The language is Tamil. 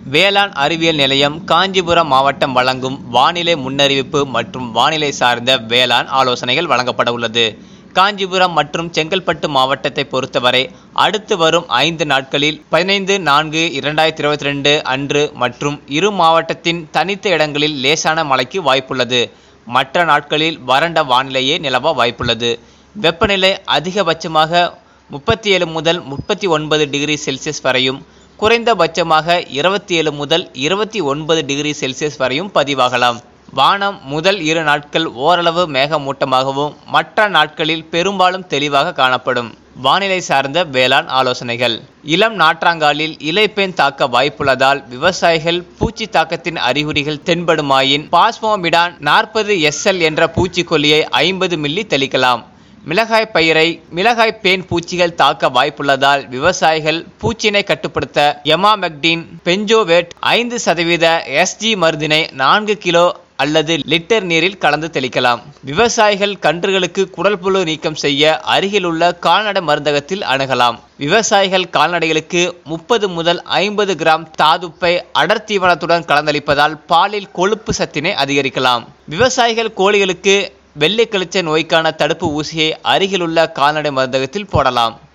வேளாண் அறிவியல் நிலையம் காஞ்சிபுரம் மாவட்டம் வழங்கும் வானிலை முன்னறிவிப்பு மற்றும் வானிலை சார்ந்த வேளாண் ஆலோசனைகள் வழங்கப்பட உள்ளது காஞ்சிபுரம் மற்றும் செங்கல்பட்டு மாவட்டத்தை பொறுத்தவரை அடுத்து வரும் ஐந்து நாட்களில் பதினைந்து நான்கு இரண்டாயிரத்தி இருபத்தி ரெண்டு அன்று மற்றும் இரு மாவட்டத்தின் தனித்த இடங்களில் லேசான மழைக்கு வாய்ப்புள்ளது மற்ற நாட்களில் வறண்ட வானிலையே நிலவ வாய்ப்புள்ளது வெப்பநிலை அதிகபட்சமாக முப்பத்தி ஏழு முதல் முப்பத்தி ஒன்பது டிகிரி செல்சியஸ் வரையும் குறைந்தபட்சமாக இருபத்தி ஏழு முதல் இருபத்தி ஒன்பது டிகிரி செல்சியஸ் வரையும் பதிவாகலாம் வானம் முதல் இரு நாட்கள் ஓரளவு மேகமூட்டமாகவும் மற்ற நாட்களில் பெரும்பாலும் தெளிவாக காணப்படும் வானிலை சார்ந்த வேளாண் ஆலோசனைகள் இளம் நாற்றாங்காலில் இலைப்பேன் தாக்க வாய்ப்புள்ளதால் விவசாயிகள் பூச்சி தாக்கத்தின் அறிகுறிகள் தென்படுமாயின் பாஸ்மோமிடான் நாற்பது எஸ்எல் என்ற பூச்சிக்கொல்லியை ஐம்பது மில்லி தெளிக்கலாம் மிளகாய் பயிரை மிளகாய் பேன் பூச்சிகள் தாக்க வாய்ப்புள்ளதால் விவசாயிகள் பூச்சினை கட்டுப்படுத்த எமாமெக்டின் பெஞ்சோவேட் ஐந்து சதவீத எஸ்ஜி மருந்தினை நான்கு கிலோ அல்லது லிட்டர் நீரில் கலந்து தெளிக்கலாம் விவசாயிகள் கன்றுகளுக்கு குடல் புழு நீக்கம் செய்ய அருகிலுள்ள கால்நடை மருந்தகத்தில் அணுகலாம் விவசாயிகள் கால்நடைகளுக்கு முப்பது முதல் ஐம்பது கிராம் தாதுப்பை அடர் தீவனத்துடன் கலந்தளிப்பதால் பாலில் கொழுப்பு சத்தினை அதிகரிக்கலாம் விவசாயிகள் கோழிகளுக்கு வெள்ளை கழிச்ச நோய்க்கான தடுப்பு ஊசியை அருகிலுள்ள கால்நடை மருந்தகத்தில் போடலாம்